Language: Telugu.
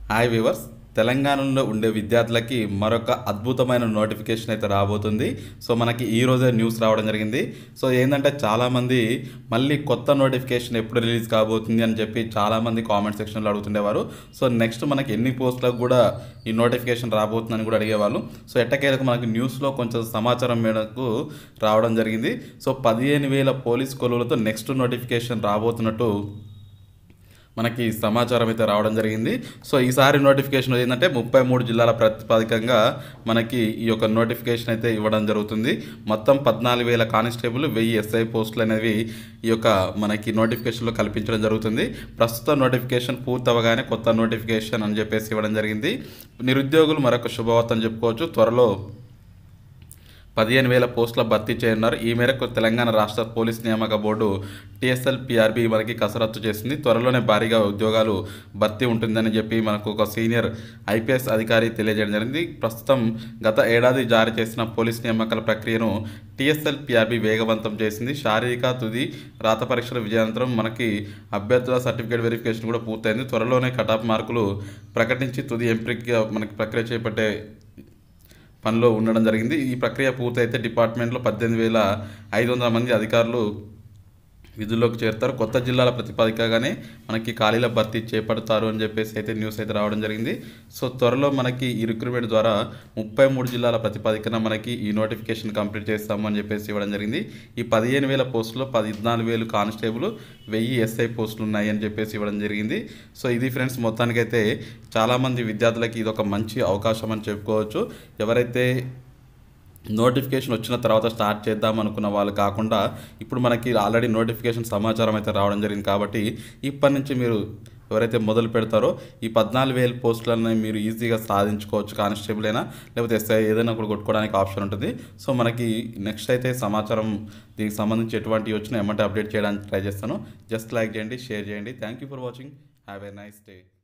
హాయ్ వివర్స్ తెలంగాణలో ఉండే విద్యార్థులకి మరొక అద్భుతమైన నోటిఫికేషన్ అయితే రాబోతుంది సో మనకి ఈ రోజే న్యూస్ రావడం జరిగింది సో ఏంటంటే చాలామంది మళ్ళీ కొత్త నోటిఫికేషన్ ఎప్పుడు రిలీజ్ కాబోతుంది అని చెప్పి చాలామంది కామెంట్ సెక్షన్లో అడుగుతుండేవారు సో నెక్స్ట్ మనకి ఎన్ని పోస్టులకు కూడా ఈ నోటిఫికేషన్ రాబోతుందని కూడా అడిగేవాళ్ళు సో ఎట్టకేలకు మనకి న్యూస్లో కొంచెం సమాచారం మేరకు రావడం జరిగింది సో పదిహేను వేల పోలీస్ కొలువులతో నెక్స్ట్ నోటిఫికేషన్ రాబోతున్నట్టు మనకి సమాచారం అయితే రావడం జరిగింది సో ఈసారి నోటిఫికేషన్ ఏంటంటే ముప్పై మూడు జిల్లాల ప్రాతిపదికంగా మనకి ఈ యొక్క నోటిఫికేషన్ అయితే ఇవ్వడం జరుగుతుంది మొత్తం పద్నాలుగు వేల కానిస్టేబుల్ వెయ్యి ఎస్ఐ పోస్టులు అనేవి ఈ యొక్క మనకి నోటిఫికేషన్లో కల్పించడం జరుగుతుంది ప్రస్తుత నోటిఫికేషన్ పూర్తవగానే కొత్త నోటిఫికేషన్ అని చెప్పేసి ఇవ్వడం జరిగింది నిరుద్యోగులు మరొక శుభవార్త అని చెప్పుకోవచ్చు త్వరలో పదిహేను వేల పోస్టుల భర్తీ చేయనున్నారు ఈ మేరకు తెలంగాణ రాష్ట్ర పోలీస్ నియామక బోర్డు టీఎస్ఎల్ పిఆర్బి మనకి కసరత్తు చేసింది త్వరలోనే భారీగా ఉద్యోగాలు భర్తీ ఉంటుందని చెప్పి మనకు ఒక సీనియర్ ఐపీఎస్ అధికారి తెలియజేయడం జరిగింది ప్రస్తుతం గత ఏడాది జారీ చేసిన పోలీస్ నియామకాల ప్రక్రియను టీఎస్ఎల్ పిఆర్బి వేగవంతం చేసింది శారీరక తుది రాత పరీక్షల విజయానంతరం మనకి అభ్యర్థుల సర్టిఫికేట్ వెరిఫికేషన్ కూడా పూర్తయింది త్వరలోనే కటాఫ్ మార్కులు ప్రకటించి తుది ఎంపిక మనకి ప్రక్రియ చేపట్టే పనిలో ఉండడం జరిగింది ఈ ప్రక్రియ పూర్తయితే డిపార్ట్మెంట్లో పద్దెనిమిది వేల ఐదు వందల మంది అధికారులు విధుల్లోకి చేరుతారు కొత్త జిల్లాల ప్రతిపాదికగానే మనకి ఖాళీల భర్తీ చేపడతారు అని చెప్పేసి అయితే న్యూస్ అయితే రావడం జరిగింది సో త్వరలో మనకి ఈ రిక్రూట్మెంట్ ద్వారా ముప్పై మూడు జిల్లాల ప్రతిపాదికన మనకి ఈ నోటిఫికేషన్ కంప్లీట్ చేస్తాము అని చెప్పేసి ఇవ్వడం జరిగింది ఈ పదిహేను వేల పోస్టులో పద్నాలుగు వేలు కానిస్టేబుల్ వెయ్యి ఎస్ఐ పోస్టులు ఉన్నాయి అని చెప్పేసి ఇవ్వడం జరిగింది సో ఇది ఫ్రెండ్స్ మొత్తానికైతే చాలామంది విద్యార్థులకి ఇది ఒక మంచి అవకాశం అని చెప్పుకోవచ్చు ఎవరైతే నోటిఫికేషన్ వచ్చిన తర్వాత స్టార్ట్ చేద్దాం అనుకున్న వాళ్ళు కాకుండా ఇప్పుడు మనకి ఆల్రెడీ నోటిఫికేషన్ సమాచారం అయితే రావడం జరిగింది కాబట్టి ఇప్పటి నుంచి మీరు ఎవరైతే మొదలు పెడతారో ఈ పద్నాలుగు వేల పోస్టులను మీరు ఈజీగా సాధించుకోవచ్చు కానిస్టేబుల్ అయినా లేకపోతే ఎస్ఐ ఏదైనా కూడా కొట్టుకోవడానికి ఆప్షన్ ఉంటుంది సో మనకి నెక్స్ట్ అయితే సమాచారం దీనికి సంబంధించి ఎటువంటి వచ్చినా ఏమంటే అప్డేట్ చేయడానికి ట్రై చేస్తాను జస్ట్ లైక్ చేయండి షేర్ చేయండి thank you for watching have a nice day